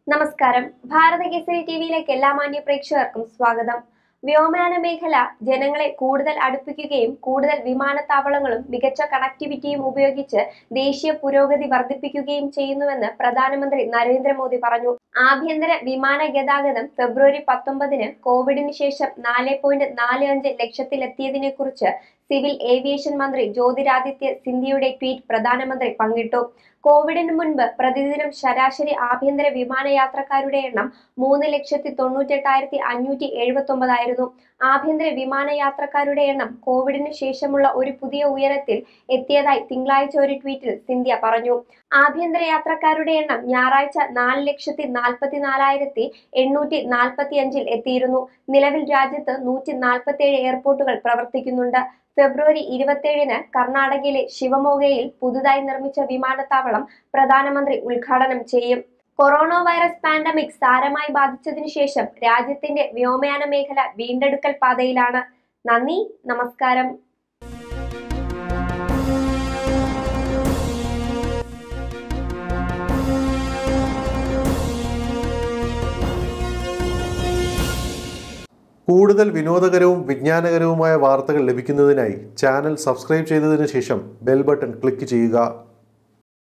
നമസ്കാരം ഭാരത കേസരി ടിവിയിലേക്ക് എല്ലാ മാന്യ പ്രേക്ഷകർക്കും സ്വാഗതം വ്യോമയാന മേഖല ജനങ്ങളെ കൂടുതൽ അടുപ്പിക്കുകയും കൂടുതൽ വിമാനത്താവളങ്ങളും മികച്ച കണക്ടിവിറ്റിയും ഉപയോഗിച്ച് ദേശീയ പുരോഗതി വർദ്ധിപ്പിക്കുകയും ചെയ്യുന്നുവെന്ന് പ്രധാനമന്ത്രി നരേന്ദ്രമോദി പറഞ്ഞു ആഭ്യന്തര വിമാന ഗതാഗതം ഫെബ്രുവരി പത്തൊമ്പതിന് കോവിഡിന് ശേഷം നാല് പോയിന്റ് നാല് അഞ്ച് ലക്ഷത്തിലെത്തിയതിനെ കുറിച്ച് സിവിൽ ഏവിയേഷൻ മന്ത്രി ജ്യോതിരാദിത്യ സിന്ധ്യയുടെ ട്വീറ്റ് പ്രധാനമന്ത്രി പങ്കിട്ടു കോവിഡിന് മുൻപ് പ്രതിദിനം ശരാശരി ആഭ്യന്തര വിമാനയാത്രക്കാരുടെ എണ്ണം മൂന്ന് ലക്ഷത്തി തൊണ്ണൂറ്റെട്ടായിരത്തി അഞ്ഞൂറ്റി എഴുപത്തി ഒമ്പതായിരുന്നു ആഭ്യന്തര വിമാനയാത്രക്കാരുടെ എണ്ണം കോവിഡിന് ശേഷമുള്ള ഒരു പുതിയ ഉയരത്തിൽ എത്തിയതായി തിങ്കളാഴ്ച ഒരു ട്വീറ്റിൽ സിന്ധ്യ പറഞ്ഞു ആഭ്യന്തര യാത്രക്കാരുടെ എണ്ണം ഞായറാഴ്ച നാല് ലക്ഷത്തി നാൽപ്പത്തി നാലായിരത്തി എണ്ണൂറ്റി നാൽപ്പത്തി അഞ്ചിൽ എത്തിയിരുന്നു നിലവിൽ രാജ്യത്ത് നൂറ്റി നാൽപ്പത്തി ഏഴ് എയർപോർട്ടുകൾ പ്രവർത്തിക്കുന്നുണ്ട് ഫെബ്രുവരി ഇരുപത്തിയേഴിന് കർണാടകയിലെ ശിവമോഗയിൽ പുതുതായി നിർമ്മിച്ച വിമാനത്താവളം പ്രധാനമന്ത്രി ഉദ്ഘാടനം ചെയ്യും കൊറോണ വൈറസ് പാൻഡമിക് സാരമായി ബാധിച്ചതിനു ശേഷം രാജ്യത്തിന്റെ വ്യോമയാന മേഖല വീണ്ടെടുക്കൽ പാതയിലാണ് നന്ദി നമസ്കാരം കൂടുതൽ വിനോദകരവും വിജ്ഞാനകരവുമായ വാർത്തകൾ ലഭിക്കുന്നതിനായി ചാനൽ സബ്സ്ക്രൈബ് ചെയ്തതിനു ശേഷം ബെൽ ബട്ടൺ ക്ലിക്ക് ചെയ്യുക